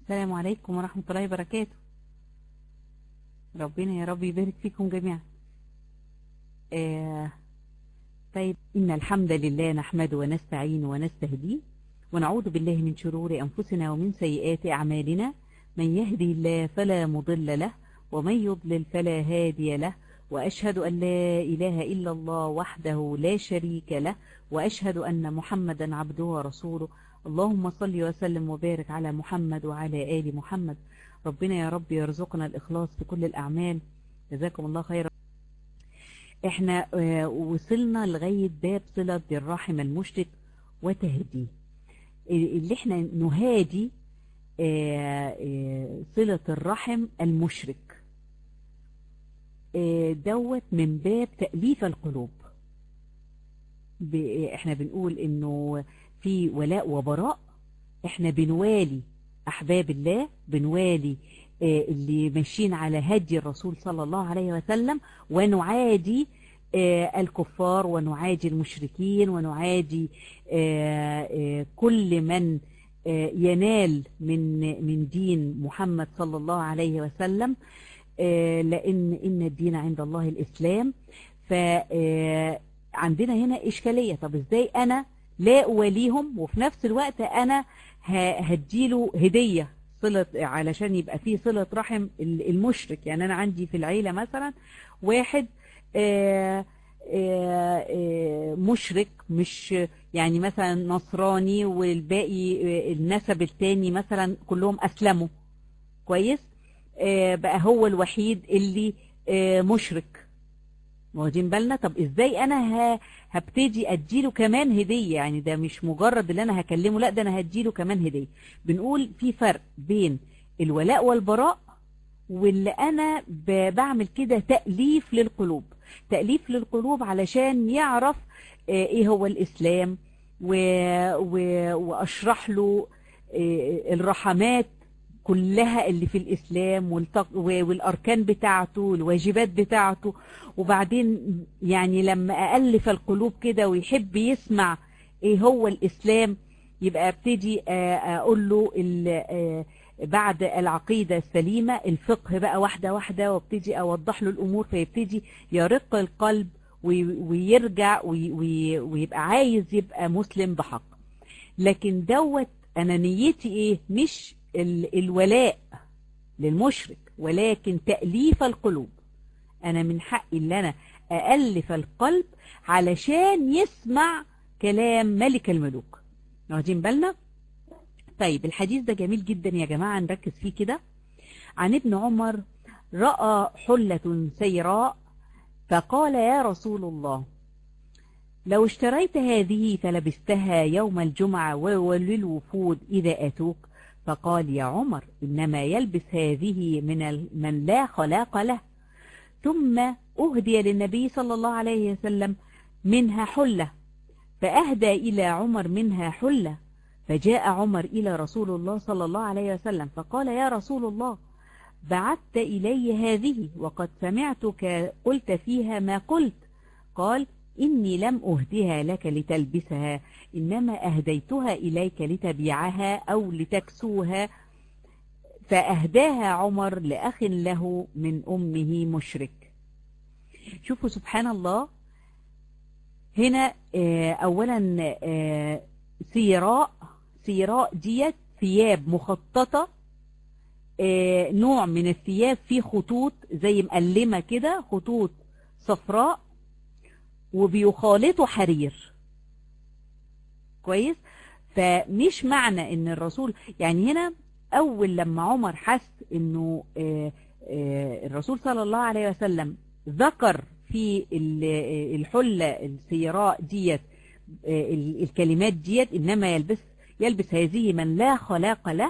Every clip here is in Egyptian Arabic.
السلام عليكم ورحمة الله وبركاته ربنا يا رب يبارك فيكم جميعا آه طيب إن الحمد لله نحمده ونستعين ونستهديه ونعوذ بالله من شرور أنفسنا ومن سيئات أعمالنا من يهدي الله فلا مضل له ومن يضلل فلا هادي له وأشهد أن لا إله إلا الله وحده لا شريك له وأشهد أن محمدا عبده ورسوله اللهم صل وسلم وبارك على محمد وعلى آل محمد ربنا يا رب يرزقنا الإخلاص في كل الأعمال جزاكم الله خيرا احنا آه، وصلنا لغاية باب صلة الرحم المشرك وتهديه اللي احنا نهادي آه، آه، صلة الرحم المشرك آه، دوت من باب تأليف القلوب ب- احنا بنقول انه في ولاء وبراء احنا بنوالي احباب الله بنوالي آه، اللي ماشيين على هدي الرسول صلى الله عليه وسلم ونعادي آه، الكفار ونعادي المشركين ونعادي آه، آه، كل من آه، ينال من من دين محمد صلى الله عليه وسلم آه، لأن إن الدين عند الله الإسلام فعندنا هنا إشكالية طب إزاي أنا لا أوليهم وفي نفس الوقت أنا ه- هديله هدية صلة علشان يبقى فيه صلة رحم ال- المشرك يعني أنا عندي في العيلة مثلا واحد آه، آه، آه، مشرك مش يعني مثلا نصراني والباقي آه، النسب التاني مثلا كلهم أسلموا كويس آه، بقى هو الوحيد اللي آه، مشرك واخدين بالنا طب ازاي انا ه- هبتدي اديله كمان هديه يعني ده مش مجرد اللي انا هكلمه لا ده انا هديله كمان هديه بنقول في فرق بين الولاء والبراء واللي انا ب- بعمل كده تأليف للقلوب تأليف للقلوب علشان يعرف آه، ايه هو الاسلام و... و... واشرح له آه، الرحمات كلها اللي في الإسلام والتق... و- والأركان بتاعته والواجبات بتاعته وبعدين يعني لما أألف القلوب كده ويحب يسمع إيه هو الإسلام يبقى ابتدي آه، أقول له ال- آه، بعد العقيدة السليمة الفقه بقى واحدة واحدة وابتدي أوضح له الأمور فيبتدي يرق القلب وي- ويرجع وي- وي- ويبقى عايز يبقى مسلم بحق لكن دوت انا نيتي ايه مش ال الولاء للمشرك ولكن تأليف القلوب انا من حقي ان انا أألف القلب علشان يسمع كلام ملك الملوك واخدين بالنا طيب الحديث ده جميل جدا يا جماعة نركز فيه كده عن ابن عمر رأى حلة سيراء فقال يا رسول الله لو اشتريت هذه فلبستها يوم الجمعة وللوفود إذا أتوك فقال يا عمر إنما يلبس هذه من ال- من لا خلاق له ثم أهدي للنبي صلى الله عليه وسلم منها حلة فأهدى إلى عمر منها حلة فجاء عمر إلى رسول الله صلى الله عليه وسلم فقال يا رسول الله بعثت إلي هذه وقد سمعتك قلت فيها ما قلت قال إني لم أهدها لك لتلبسها إنما أهديتها إليك لتبيعها أو لتكسوها فأهداها عمر لأخ له من أمه مشرك شوفوا سبحان الله هنا آه، أولا آه، سيراء سيراء ديت ثياب مخططة آه، نوع من الثياب فيه خطوط زي مقلمة كده خطوط صفراء وبيخالطوا حرير كويس فمش معنى ان الرسول يعني هنا اول لما عمر حس انه آه، آه، الرسول صلى الله عليه وسلم ذكر في ال- آه، الحلة السيراء ديت آه، ال- الكلمات ديت انما يلبس يلبس هذه من لا خلاق له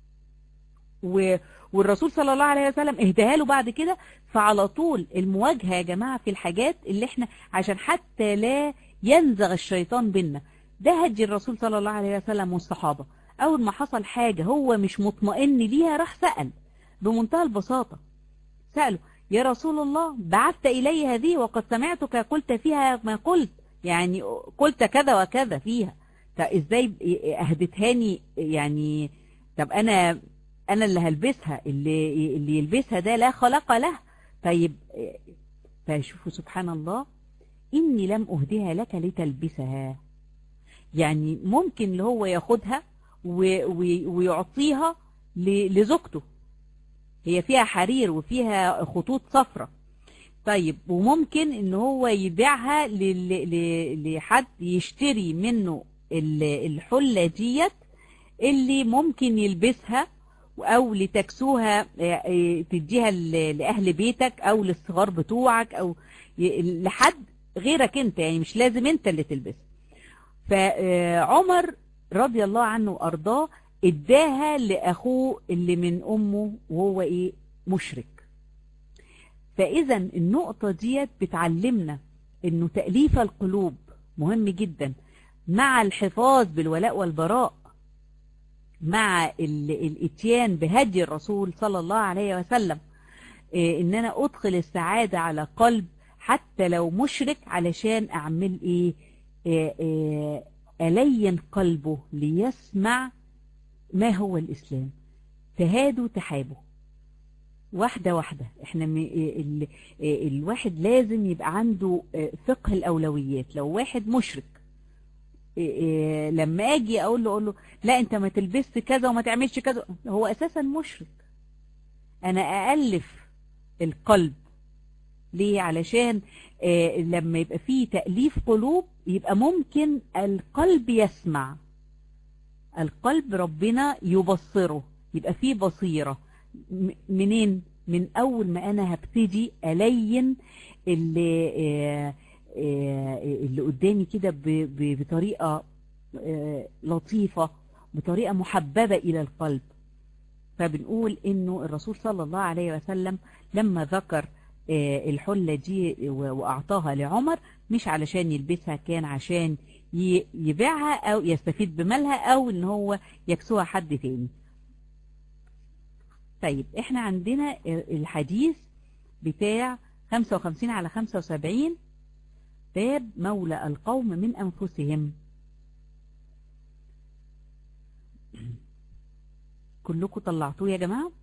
و والرسول صلى الله عليه وسلم اهداها له بعد كده فعلى طول المواجهة يا جماعة في الحاجات اللي احنا عشان حتى لا ينزغ الشيطان بينا ده هدي الرسول صلى الله عليه وسلم والصحابة أول ما حصل حاجة هو مش مطمئن ليها راح سأل بمنتهى البساطة سأله يا رسول الله بعثت إلي هذه وقد سمعتك قلت فيها ما قلت يعني قلت كذا وكذا فيها فإزاي أهدتهاني يعني طب أنا انا اللي هلبسها اللي اللي يلبسها ده لا خلق له طيب آه، فشوفوا سبحان الله اني لم اهدها لك لتلبسها يعني ممكن اللي هو ياخدها و- و- ويعطيها ل- لزوجته هي فيها حرير وفيها خطوط صفرة طيب وممكن ان هو يبيعها لل- ل- لحد يشتري منه ال- الحلة ديت اللي ممكن يلبسها او لتكسوها آه، آه، تديها ل- لاهل بيتك او للصغار بتوعك او ي- لحد غيرك انت يعني مش لازم انت اللي تلبسها فعمر رضي الله عنه وارضاه اداها لاخوه اللي من امه وهو ايه مشرك فاذا النقطه ديت بتعلمنا انه تاليف القلوب مهم جدا مع الحفاظ بالولاء والبراء مع ال- الاتيان بهدي الرسول صلى الله عليه وسلم إيه ان انا ادخل السعاده على قلب حتى لو مشرك علشان اعمل ايه, إيه, إيه الين قلبه ليسمع ما هو الاسلام تهادوا تحابوا واحدة واحدة احنا م... ال... ال... الواحد لازم يبقى عنده فقه الأولويات لو واحد مشرك إيه لما اجي اقول له اقول له لا انت ما تلبسش كذا وما تعملش كذا هو اساسا مشرك انا أألف القلب ليه علشان آه لما يبقى فيه تأليف قلوب يبقى ممكن القلب يسمع القلب ربنا يبصره يبقى فيه بصيرة منين من اول ما انا هبتدي الين اللي آه اللي قدامي كده بطريقة لطيفة بطريقة محببة إلى القلب فبنقول إنه الرسول صلى الله عليه وسلم لما ذكر الحلة دي وأعطاها لعمر مش علشان يلبسها كان عشان يبيعها أو يستفيد بمالها أو إن هو يكسوها حد تاني طيب احنا عندنا الحديث بتاع 55 على 75 باب مولى القوم من أنفسهم كلكم طلعتوه يا جماعة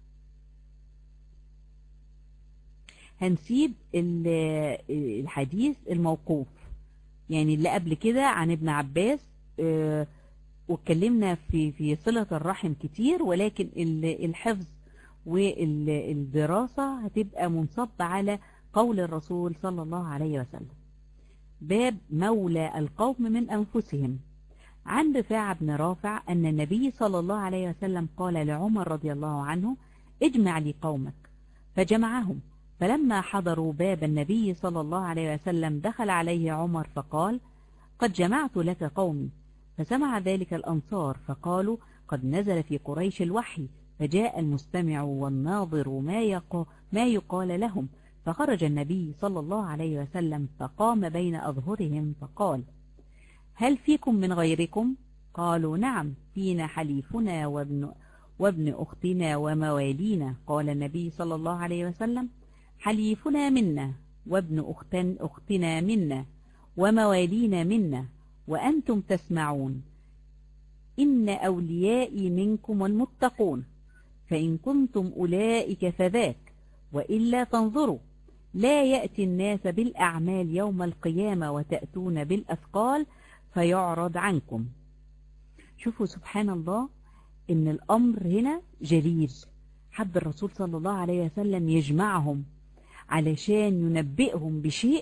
هنسيب الحديث الموقوف يعني اللي قبل كده عن ابن عباس اه واتكلمنا في في صلة الرحم كتير ولكن الحفظ والدراسة هتبقى منصبة على قول الرسول صلى الله عليه وسلم باب مولى القوم من أنفسهم عن رفاعة بن رافع أن النبي صلى الله عليه وسلم قال لعمر رضي الله عنه اجمع لي قومك فجمعهم فلما حضروا باب النبي صلى الله عليه وسلم دخل عليه عمر فقال قد جمعت لك قومي فسمع ذلك الأنصار فقالوا قد نزل في قريش الوحي فجاء المستمع والناظر ما, يقو ما يقال لهم فخرج النبي صلى الله عليه وسلم فقام بين أظهرهم فقال هل فيكم من غيركم؟ قالوا نعم فينا حليفنا وابن, وابن أختنا وموالينا قال النبي صلى الله عليه وسلم حليفنا منا وابن أختن أختنا منا وموالينا منا وأنتم تسمعون إن أوليائي منكم المتقون فإن كنتم أولئك فذاك وإلا فانظروا لا يأتي الناس بالأعمال يوم القيامة وتأتون بالأثقال فيعرض عنكم شوفوا سبحان الله إن الأمر هنا جليل حب الرسول صلى الله عليه وسلم يجمعهم علشان ينبئهم بشيء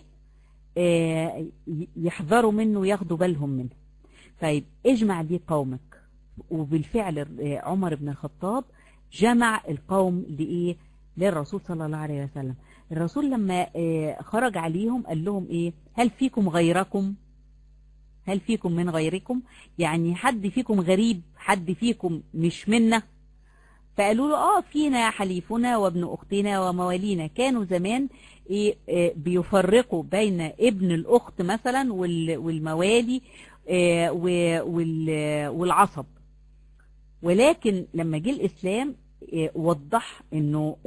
يحذروا منه وياخدوا بالهم منه طيب اجمع لي قومك وبالفعل عمر بن الخطاب جمع القوم لإيه للرسول صلى الله عليه وسلم الرسول لما خرج عليهم قال لهم إيه هل فيكم غيركم هل فيكم من غيركم يعني حد فيكم غريب حد فيكم مش منا فقالوا له اه فينا حليفنا وابن اختنا وموالينا كانوا زمان ايه بيفرقوا بين ابن الاخت مثلا والموالي والعصب ولكن لما جه الاسلام وضح انه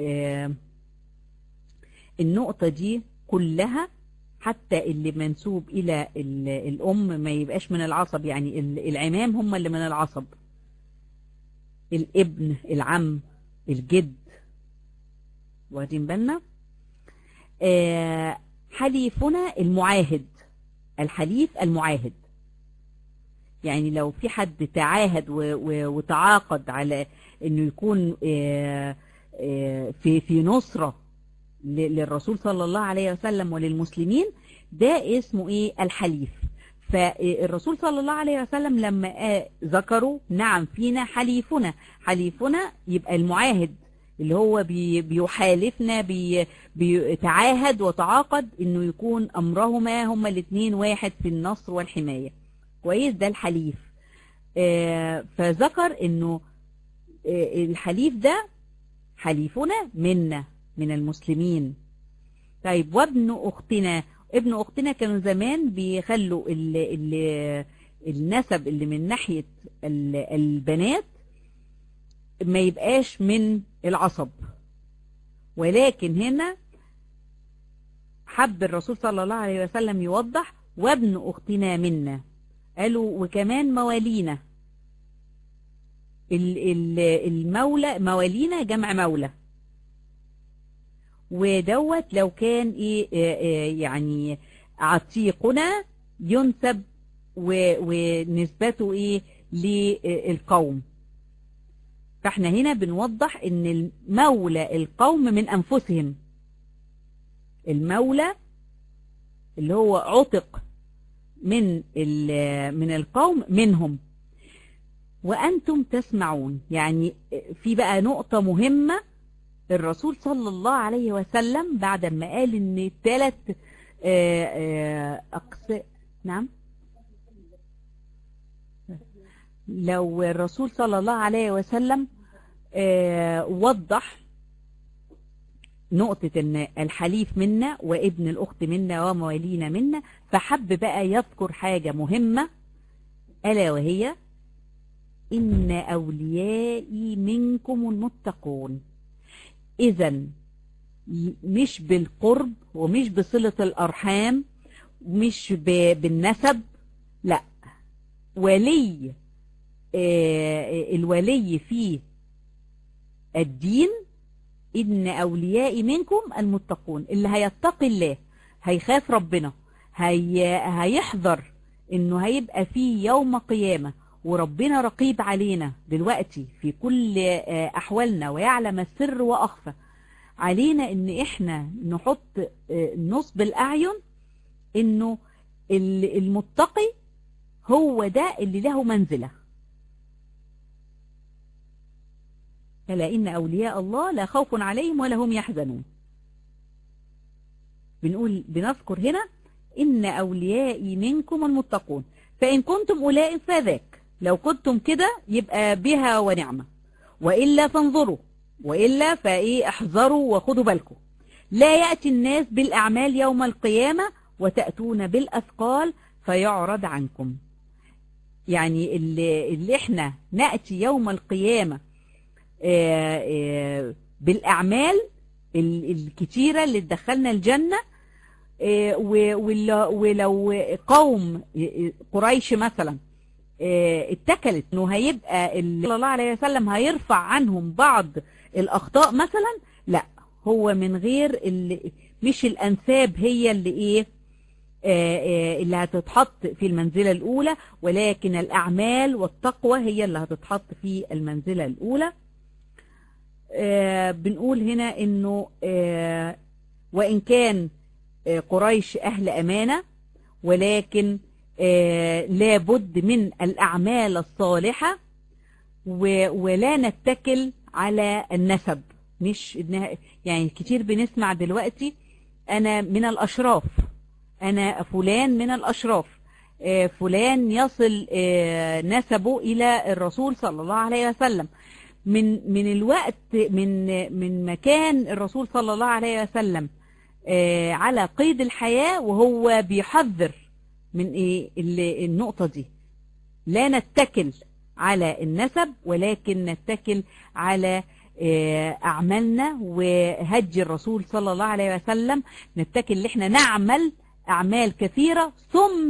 النقطة دي كلها حتى اللي منسوب الى الام ما يبقاش من العصب يعني العمام هم اللي من العصب الابن العم الجد واخدين بالنا آه حليفنا المعاهد الحليف المعاهد يعني لو في حد تعاهد و- و- وتعاقد على انه يكون آه، آه، في في نصرة ل- للرسول صلى الله عليه وسلم وللمسلمين ده اسمه ايه الحليف فالرسول صلى الله عليه وسلم لما آه، ذكروا نعم فينا حليفنا حليفنا يبقى المعاهد اللي هو بي بيحالفنا بي بيتعاهد وتعاقد انه يكون امرهما هما الاثنين واحد في النصر والحماية كويس ده الحليف آه، فذكر انه آه، الحليف ده حليفنا منا من المسلمين طيب وابن اختنا ابن اختنا كانوا زمان بيخلوا ال ال النسب اللي من ناحية ال- البنات ما يبقاش من العصب ولكن هنا حب الرسول صلى الله عليه وسلم يوضح وابن اختنا منا قالوا وكمان موالينا ال- ال- المولى موالينا جمع مولى ودوت لو كان ايه آه، آه، يعني عتيقنا ينسب و- ونسبته ايه للقوم فاحنا هنا بنوضح ان المولى القوم من انفسهم المولى اللي هو عتق من ال- من القوم منهم وأنتم تسمعون يعني في بقى نقطة مهمة الرسول صلى الله عليه وسلم بعد ما قال ان الثلاث أقصى نعم لو الرسول صلى الله عليه وسلم آه، وضح نقطة ان الحليف منا وابن الاخت منا وموالينا منا فحب بقى يذكر حاجة مهمة ألا وهي إن أوليائي منكم المتقون إذا مش بالقرب ومش بصلة الأرحام ومش ب- بالنسب لا ولي آه، الولي في الدين إن أوليائي منكم المتقون اللي هيتقي الله هيخاف ربنا هي هيحذر إنه هيبقى فيه يوم قيامة وربنا رقيب علينا دلوقتي في كل آه، أحوالنا ويعلم السر وأخفى علينا إن إحنا نحط آه، نصب الأعين إنه ال- المتقي هو ده اللي له منزله ألا إن أولياء الله لا خوف عليهم ولا هم يحزنون بنقول بنذكر هنا إن أوليائي منكم المتقون فإن كنتم أولئك فذاك لو كنتم كده يبقى بها ونعمة وإلا فانظروا وإلا فإيه احذروا وخدوا بالكم لا يأتي الناس بالأعمال يوم القيامة وتأتون بالأثقال فيعرض عنكم يعني اللي, اللي احنا نأتي يوم القيامة آه، آه، بالأعمال ال- الكتيرة اللي تدخلنا الجنة آه، و- ول- ولو قوم قريش مثلا آه، اتكلت انه هيبقى ال- صلى الله عليه وسلم هيرفع عنهم بعض الأخطاء مثلا لا هو من غير ال- مش الأنساب هي اللي ايه آه، آه، اللي هتتحط في المنزلة الأولى ولكن الأعمال والتقوى هي اللي هتتحط في المنزلة الأولى آه، بنقول هنا انه آه، وان كان آه، قريش اهل امانه ولكن آه، لابد من الاعمال الصالحه و- ولا نتكل على النسب مش إنها يعني كتير بنسمع دلوقتي انا من الاشراف انا فلان من الاشراف آه، فلان يصل آه، نسبه الى الرسول صلى الله عليه وسلم من من الوقت من من مكان الرسول صلى الله عليه وسلم آه، على قيد الحياة وهو بيحذر من ايه ال- النقطة دي لا نتكل على النسب ولكن نتكل على آه، أعمالنا وهدي الرسول صلى الله عليه وسلم نتكل ان احنا نعمل أعمال كثيرة ثم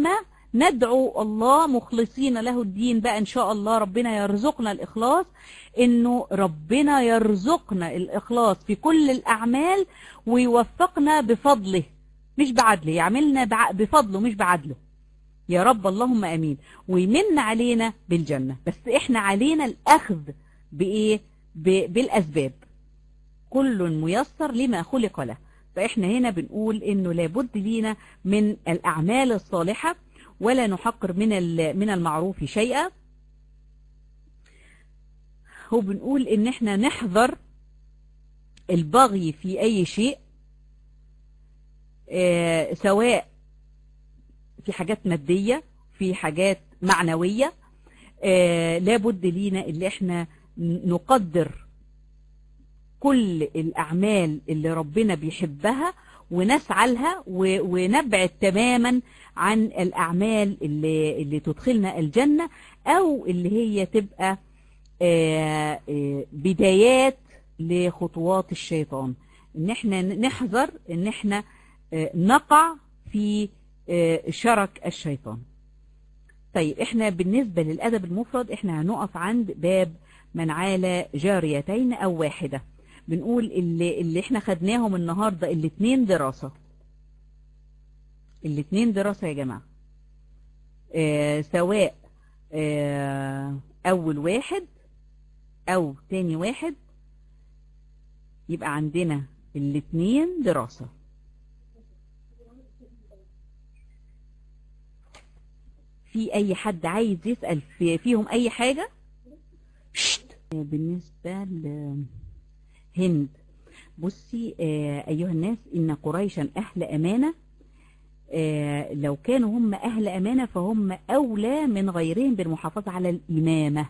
ندعو الله مخلصين له الدين بقى ان شاء الله ربنا يرزقنا الاخلاص انه ربنا يرزقنا الاخلاص في كل الاعمال ويوفقنا بفضله مش بعدله يعملنا بع- بفضله مش بعدله يا رب اللهم امين ويمن علينا بالجنة بس احنا علينا الاخذ بايه ب- بالاسباب كل ميسر لما خلق له فاحنا هنا بنقول انه لابد لينا من الاعمال الصالحة ولا نحقر من ال- من المعروف شيئا وبنقول ان احنا نحذر البغي في اي شيء آه، سواء في حاجات مادية في حاجات معنوية آه، لابد لينا اللي احنا ن- نقدر كل الأعمال اللي ربنا بيحبها ونسعى لها و- ونبعد تماما عن الأعمال اللي, اللي تدخلنا الجنة أو اللي هي تبقى آه، آه، بدايات لخطوات الشيطان ان احنا نحذر ان احنا آه، نقع في آه، شرك الشيطان طيب احنا بالنسبة للأدب المفرد احنا هنقف عند باب من عال جاريتين أو واحدة بنقول اللي, اللي احنا خدناهم النهاردة الاتنين دراسة الاتنين دراسة يا جماعة اه سواء اه أول واحد أو تاني واحد يبقى عندنا الاتنين دراسة في أي حد عايز يسأل في فيهم أي حاجة شت. بالنسبة لهند بصي آه، أيها الناس إن قريشا أهل أمانة آه، لو كانوا هم أهل أمانة فهم أولى من غيرهم بالمحافظة على الإمامة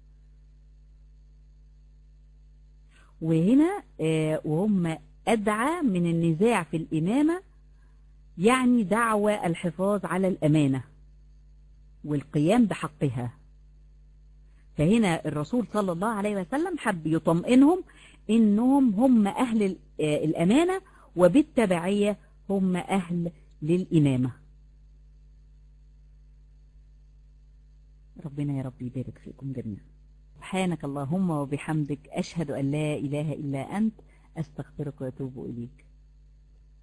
وهنا آه، وهم أدعى من النزاع في الإمامة يعني دعوى الحفاظ على الأمانة والقيام بحقها فهنا الرسول صلى الله عليه وسلم حب يطمئنهم إنهم هم أهل ال- آه، الأمانة وبالتبعية هم أهل للإمامة ربنا يا رب يبارك فيكم جميعا سبحانك اللهم وبحمدك أشهد أن لا إله إلا أنت أستغفرك وأتوب إليك